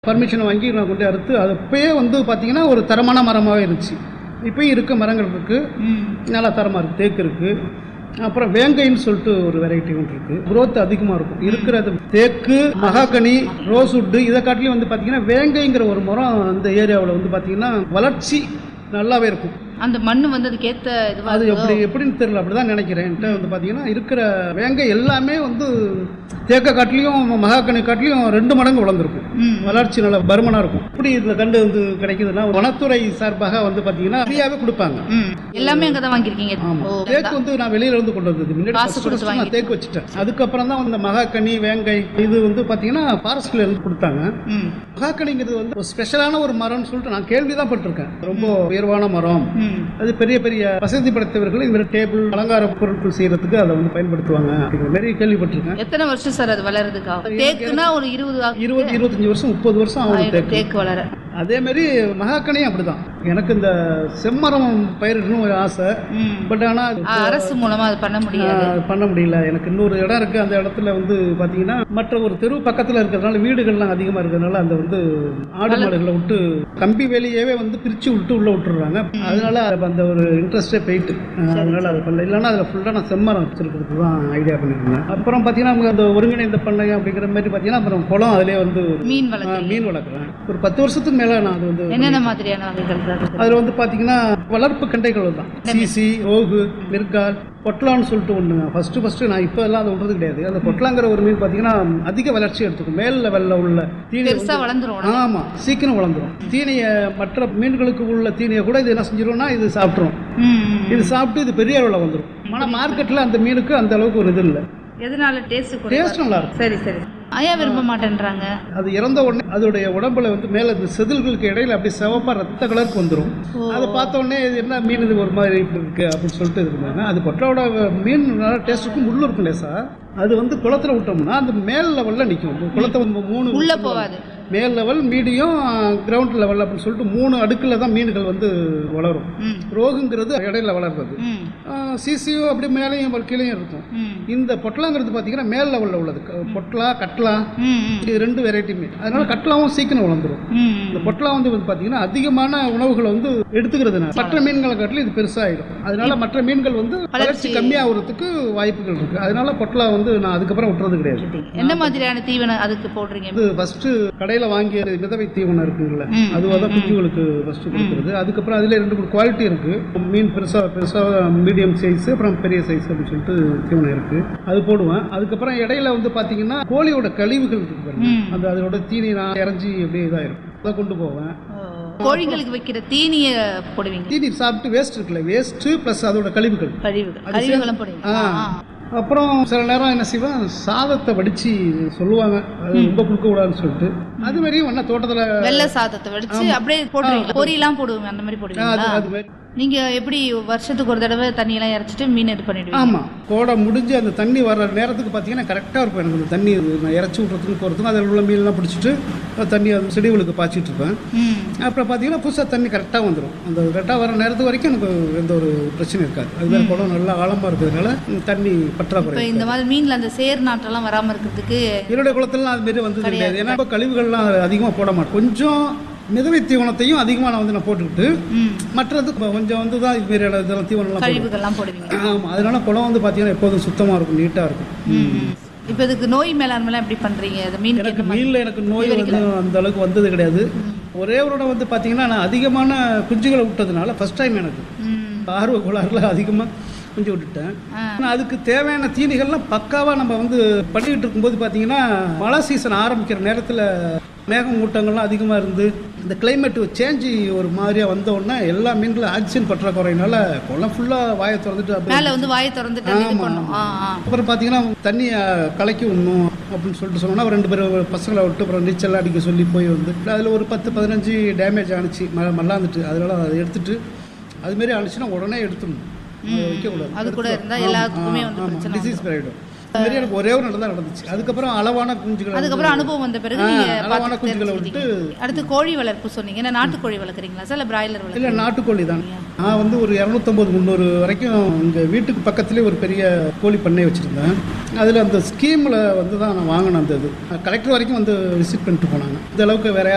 Permission வாங்கி நான் கொண்டு அறுத்து அது அப்பயே வந்து பார்த்தீங்கன்னா ஒரு தரமான மரமாகவே இருந்துச்சு இப்பயும் இருக்க மரங்கள் இருக்குது ம் நல்லா தரமாக இருக்குது தேக்கு இருக்குது அப்புறம் வேங்கைன்னு சொல்லிட்டு ஒரு வெரைட்டி ஒன்று இருக்குது growth அதிகமாக இருக்கும் இருக்கிறது தேக்கு மகாகனி ரோஸ்வுட்டு இதை காட்டிலையும் வந்து பார்த்தீங்கன்னா வேங்கைங்கிற ஒரு மரம் அந்த ஏரியாவில் வந்து பார்த்தீங்கன்னா வளர்ச்சி நல்லாவே இருக்கும் அந்த மண்ணு வந்து அதுக்கு ஏத்த இதுவா அது இருக்கோ? எப்படி எப்படின்னு தெரியல அப்படி தான் நினைக்கிறேன் என்கிட்ட வந்து பார்த்தீங்கன்னா இருக்கிற வேங்கை எல்லாமே வந்து தேக்க காட்டிலையும் மகாகனி காட்டிலையும் ரெண்டு மடங்கு வளர்ந்துருக்கும் ம் வளர்ச்சி நல்லா பருமனாக இருக்கும் இப்படி இந்த கண்டு வந்து கிடைக்குதுன்னா வனத்துறை சார்பாக வந்து பார்த்தீங்கன்னா ஃப்ரீயாகவே கொடுப்பாங்க ம் எல்லாமே அங்க தான் வாங்கியிருக்கீங்க ஆமா ஓ தேக்கு வந்து நான் வெளியில இருந்து கொண்டு வந்தது முன்னாடி காசு first கொடுத்து first நான் தேக்கு வச்சுட்டேன் அதுக்கப்புறம் தான் இந்த மகாக்கனி வேங்கை இது வந்து பார்த்தீங்கன்னா ஃபாரஸ்ட்ல இருந்து கொடுத்தாங்க ம் மகாக்கனிங்கிறது வந்து ஒரு ஸ்பெஷலான ஒரு மரம்னு சொல்லிட்டு நான் கேள்வி தான் பட்டிருக்கேன் ரொம்ப உயர்வான மரம் ம் அது பெரிய பெரிய வசதி படைத்தவர்கள் இந்த டேபிள் அலங்கார பொருட்கள் செய்யறதுக்கு அதை வந்து பயன்படுத்துவாங்க அப்படிங்கிற மாதிரி கேள்விப்பட்டிருக்கேன் எத்தனை வருஷம் சார் அது வளருதுக்கா தேக்குனா ஒரு இருபது ஆ- இருபது இருபத்தஞ்சு வருஷம் முப்பது வருஷம் ஆகும் ஆயிரம் தேக்கு தேக்கு வளர அதே மாதிரி மகாக்கனியும் அப்படிதான் எனக்கு இந்த செம்மரம் பயிரிடணும் ஒரு ஆசை ம் பட் ஆனால் ஆ, அரசு மூலமா அது பண்ண முடியாது ஆஹ் பண்ண முடியல எனக்கு இன்னொரு இடம் இருக்கு அந்த இடத்துல வந்து பாத்தீங்கன்னா மற்ற ஒரு தெரு பக்கத்துல இருக்கிறதுனால வீடுகள்லாம் அதிகமா இருக்கிறதுனால அந்த வந்து ஆடு மாடுகளை விட்டு கம்பி வேலையவே வந்து பிரிச்சு விட்டு உள்ள விட்டுறாங்க அதனால அது அந்த ஒரு இன்ட்ரெஸ்டே போயிட்டு ஆஹ் அதனால அது பண்ணல இல்லைன்னா அதில் ஃபுல்லாக நான் செம்மரம் வச்சிருக்கிறதுக்கு தான் ஐடியா பண்ணியிருந்தேன் அப்புறம் பார்த்தீங்கன்னா நமக்கு அந்த ஒருங்கிணைந்த பண்ணை அப்படிங்கிற மாதிரி பார்த்தீங்கன்னா அப்புறம் குளம் அதிலே வந்து மீன் ஆஹ் வளர்க்குறீங்க மீன் வளர்க்குறேன் ஒரு பத்து வருஷத்துக்கு மேலே நான் அது வந்து என்னென்ன மாதிரியான வகைகள் சார் இருக்கு? அதில் வந்து பார்த்தீங்கன்னா வளர்ப்பு கண்டைகள் தான் சிசி ஓகு மிர்கால் பொட்லான்னு சொல்லிட்டு ஒன்று ஃபஸ்ட்டு ஃபஸ்ட்டு நான் இப்போ எல்லாம் அதை விடுறது கிடையாது அந்த பொட்லாங்கிற ஒரு மீன் பார்த்தீங்கன்னா அதிக வளர்ச்சி எடுத்துக்கும் மேல் லெவலில் உள்ள தீனி பெருசா வளர்ந்துரும் ஆமாம் சீக்கிரம் வளர்ந்துரும் தீனியை மற்ற மீன்களுக்கு உள்ள தீனியை கூட இது என்ன செஞ்சிரும்னா இது சாப்பிட்ரும் ம் ம். இது சாப்பிட்டு இது பெரிய அளவில் வந்துடும் ஆனால் மார்க்கெட்டில் அந்த மீனுக்கு அந்த அளவுக்கு ஒரு இது இல்லை எதனால டேஸ்ட் டேஸ்ட் நல்லா இருக்கும் சரி சரி ஐயா விரும்ப மாட்டேன்றாங்க அது இறந்த உடனே அதோடைய உடம்புல வந்து மேலே இந்த செதில்களுக்கு இடையில அப்படியே சிவப்பா ரத்த கலருக்கு வந்துடும் அதை பார்த்த உடனே இது என்ன மீன் இது ஒரு மாதிரி இப்படி இருக்கு அப்படின்னு சொல்லிட்டு இது இருந்தாங்க அது கொட்டோட மீன் நல்லா டேஸ்ட் இருக்கும் முள்ளு இருக்கும் லேசா அது வந்து குளத்துல விட்டோம்னா அந்த மேல் லெவலில் நிற்கும் குளத்தை வந்து மூணு உள்ள போகாது மேல் லெவல் மீடியம் கிரவுண்ட் லெவல் அப்படின்னு சொல்லிட்டு மூணு அடுக்கில் தான் மீன்கள் வந்து வளரும் ம் ரோகுங்கிறது இடையில வளர்றது ம் சிசியோ அப்படி மேலேயும் ஒரு கீழேயும் இருக்கும் ம் இந்த பொட்டலாங்கிறது பார்த்தீங்கன்னா மேல் லெவலில் உள்ளது க- பொட்டலா கட்லா ம் ம் இது ரெண்டு வெரைட்டி மீன் அதனால கட்லாவும் சீக்கிரம் வளர்ந்துரும் ம் இந்த பொட்டலா வந்து வந்து பார்த்தீங்கன்னா அதிகமான உணவுகளை வந்து எடுத்துக்கிறதுனால மற்ற மீன்களை காட்டிலும் இது பெருசாகிடும் அதனால மற்ற மீன்கள் வந்து வளர்ச்சி கம்மியாகிறதுக்கு வாய்ப்புகள் இருக்கு அதனால பொட்டலா வந்து நான் அதுக்கப்புறம் விட்டுறது கிடையாது என்ன மாதிரியான தீவனம் அதுக்கு போடுறீங்க இது ஃபர்ஸ்ட் கடையில் வாங்கிய மிதவை தீவனம் இருக்குங்கள ம், அதுவாக தான் குஞ்சுகளுக்கு ஃபர்ஸ்ட் கொடுக்குறது அதுக்கப்புறம் அதில் ரெண்டு மூணு குவாலிட்டி இருக்கு மீன் பெருசாக பெருசாக மீடியம் சைஸ் அப்புறம் பெரிய சைஸ் அப்படின்னு சொல்லிட்டு தீவனம் இருக்கு அது போடுவேன் அதுக்கப்புறம் இடையில வந்து பார்த்தீங்கன்னா கோழியோட கழிவுகள் இருக்கு பாருங்க ம். அந்த அதோட தீனி நான் இறஞ்சி அப்படியே இதாயிரும் அதை கொண்டு போவேன் கோழிகளுக்கு வைக்கிற தீனிய போடுவீங்க தீனி சாப்பிட்டு வேஸ்ட் இருக்குல்ல வேஸ்ட்டு ப்ளஸ் அதோட கழிவுகள் கழிவுகள் அது கழிவுகளும் போடுவீங்க ஆ. ஆ, ஆ. அப்புறம் சில நேரம் என்ன செய்வேன் சாதத்தை வடித்து சொல்லுவாங்க அது ரொம்ப கொடுக்கக்கூடாதுன்னு சொல்லிட்டு அது மாதிரியும் வேணா தோட்டத்தில் வெள்ளை சாதத்தை வடிச்சு அப்படியே போடுவீங்க பொரியெல்லாம் போடுவீங்க அந்த மாதிரி அது போடுவீங்களா அது மாதிரி நீங்க எப்படி வருஷத்துக்கு ஒரு தடவை தண்ணி எல்லாம் இறைச்சிட்டு மீன் இது பண்ணிடுவீங்க ஆமாம் கோடை முடிஞ்சு அந்த தண்ணி வர்ற நேரத்துக்கு பார்த்தீங்கன்னா கரெக்டாக இருக்கும் எனக்கு அந்த தண்ணி நான் இறச்சி விட்றதுக்கும் போகிறதுக்கும் அதில் உள்ள மீன்லாம் பிடிச்சிட்டு அந்த தண்ணி அந்த செடிகளுக்கு பாய்ச்சிட்டு இருப்பேன் ம் அப்புறம் பார்த்தீங்கன்னா புதுசாக தண்ணி கரெக்டாக வந்துடும் அந்த கரெக்டாக வர நேரத்து வரைக்கும் எனக்கு எந்த ஒரு பிரச்சனையும் இருக்காது அதுமாதிரி குளம் நல்லா ஆழமாக இருக்கிறதுனால தண்ணி பற்றாக்குறை இப்போ இந்த மாதிரி மீன்ல அந்த சேர் நாட்டெல்லாம் வராம இருக்கிறதுக்கு என்னுடைய குளத்துலலாம் அது மாரி வந்தது கிடையாது ஏன்னா இப்போ கழிவுகள்லாம் அதிகமாக போட மாட்டேன் கொஞ்சம் மிதவை தீவனத்தையும் அதிகமாக நான் வந்து நான் போட்டுக்கிட்டு ம் மற்றது இப்ப கொஞ்சம் வந்து தான் இதுமாரி இதெல்லாம் தீவனம்லாம் போடுவேன் கழிவுகள்லாம் போடுவீங்க ஆமாம் அதனால குளம் வந்து பார்த்தீங்கன்னா எப்போதும் சுத்தமாக இருக்கும் நீட்டாக இருக்கும் ம் இப்போ இதுக்கு நோய் மேலாண்மைலாம் எப்படி பண்றீங்க அது மீன் எனக்கு மீனில் எனக்கு நோய் வந்து அந்த அளவுக்கு வந்தது கிடையாது ஒரே ஒரு இடம் வந்து பார்த்தீங்கன்னா நான் அதிகமான குஞ்சுகளை விட்டதுனால ஃபர்ஸ்ட் டைம் எனக்கு ம் ஆர்வ கோளாறுல அதிகமாக குஞ்சு விட்டுட்டேன் ஆ. ஆனா அதுக்கு தேவையான தீனிகள்லாம் பக்காவாக நம்ம வந்து பண்ணிக்கிட்டு இருக்கும்போது பார்த்தீங்கன்னா மழை சீசன் ஆரம்பிக்கிற நேரத்தில் மேகமூட்டங்கள்லாம் அதிகமாக இருந்து இந்த கிளைமேட் சேஞ்சு ஒரு மாதிரியாக வந்த உடனே எல்லா மீன்களும் ஆக்சிஜன் பற்றாக்குறையினால குளம் ஃபுல்லாக வாயை திறந்துட்டு அப்படியே மேல வந்து வாயை திறந்துட்டு இது ஆமா, பண்ணும் ஆ ஆ அப்புறம் பார்த்தீங்கன்னா தண்ணியை கலக்கி விடணும் அப்படின்னு சொல்லிட்டு சொன்னோன்னா ஒரு ரெண்டு பேரும் பசங்களை விட்டு அப்புறம் நீச்சல் அடிக்க சொல்லி போய் வந்து அதில் ஒரு பத்து பதினஞ்சு டேமேஜ் ஆணுச்சு ம மல்லாந்துட்டு அதனால அதை எடுத்துட்டு அதுமாரி ஆணுச்சுன்னா உடனே எடுத்துடணும் அதை வைக்கக்கூடாது அது கூட இருந்தா எல்லாத்துக்குமே வந்து பிரச்சனை டிசீஸ் ஆகிடும் அதுமாரி எனக்கு ஒரே ஒரு நடந்தா நடந்துச்சு அதுக்கப்புறம் அளவான குஞ்சுகள் அதுக்கப்புறம் அனுபவம் வந்த பிறகு ஆ, நீங்க அளவான பார்த்து குஞ்சுகளை தெரிஞ்சுக்கிட்டீங்க. அடுத்து கோழி வளர்ப்பு சொன்னீங்க என்ன நாட்டுக்கோழி வளர்க்குறீங்களா சார் இல்ல பிராய்லர் வளர்க்குறீங்களா இல்லை நாட்டுக்கோழி தான் நான் வந்து ஒரு இரநூத்தம்பது முந்நூறு வரைக்கும் இங்கே வீட்டுக்கு பக்கத்துலேயே ஒரு பெரிய கோழி பண்ணை வச்சுருந்தேன் அதில் அந்த ஸ்கீமில் வந்து தான் நான் வாங்கினேன் அந்த இது கலெக்டர் வரைக்கும் வந்து விசிட் பண்ணிட்டு போனாங்க இந்த அளவுக்கு வேற